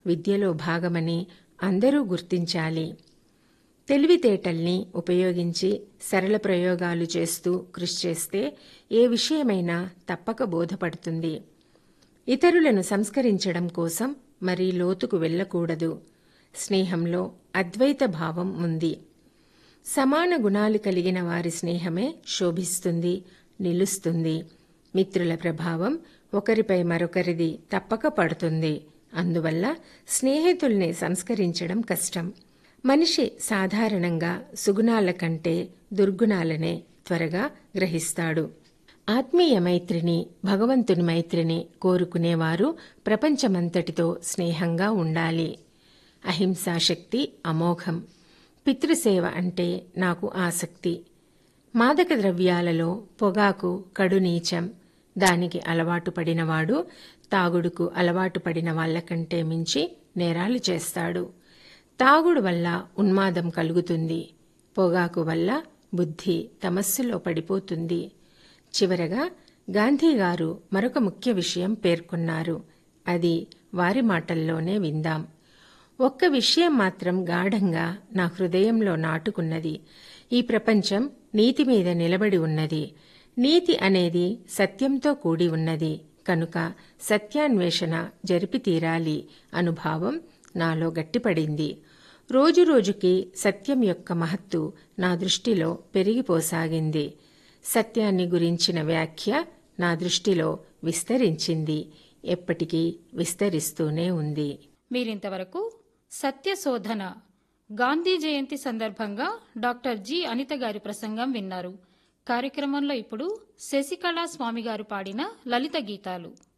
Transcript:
విద్యలో భాగమని అందరూ గుర్తించాలి తెలివితేటల్ని ఉపయోగించి సరళ ప్రయోగాలు చేస్తూ కృషి చేస్తే ఏ విషయమైనా తప్పక బోధపడుతుంది ఇతరులను సంస్కరించడం కోసం మరీ లోతుకు వెళ్ళకూడదు స్నేహంలో అద్వైత భావం ఉంది సమాన గుణాలు కలిగిన వారి స్నేహమే శోభిస్తుంది నిలుస్తుంది మిత్రుల ప్రభావం ఒకరిపై మరొకరిది తప్పక పడుతుంది అందువల్ల స్నేహితుల్ని సంస్కరించడం కష్టం మనిషి సాధారణంగా సుగుణాల కంటే దుర్గుణాలనే త్వరగా గ్రహిస్తాడు ఆత్మీయ మైత్రిని భగవంతుని మైత్రిని కోరుకునేవారు ప్రపంచమంతటితో స్నేహంగా ఉండాలి అహింసా శక్తి అమోఘం పితృసేవ అంటే నాకు ఆసక్తి మాదక ద్రవ్యాలలో పొగాకు కడు నీచం దానికి అలవాటు పడినవాడు తాగుడుకు అలవాటు పడిన వాళ్ళకంటే మించి నేరాలు చేస్తాడు తాగుడు వల్ల ఉన్మాదం కలుగుతుంది పొగాకు వల్ల బుద్ధి తమస్సులో పడిపోతుంది చివరగా గాంధీగారు మరొక ముఖ్య విషయం పేర్కొన్నారు అది వారి మాటల్లోనే విందాం ఒక్క విషయం మాత్రం గాఢంగా నా హృదయంలో నాటుకున్నది ఈ ప్రపంచం నీతి మీద నిలబడి ఉన్నది నీతి అనేది సత్యంతో కూడి ఉన్నది కనుక సత్యాన్వేషణ జరిపి తీరాలి అనుభావం నాలో గట్టిపడింది రోజురోజుకి సత్యం యొక్క మహత్తు నా దృష్టిలో పెరిగిపోసాగింది సత్యాన్ని గురించిన వ్యాఖ్య నా దృష్టిలో విస్తరించింది ఎప్పటికీ విస్తరిస్తూనే ఉంది మీరింతవరకు సత్యశోధన గాంధీ జయంతి సందర్భంగా డాక్టర్ జి అనిత గారి ప్రసంగం విన్నారు కార్యక్రమంలో ఇప్పుడు శశికళా స్వామి గారు పాడిన లలిత గీతాలు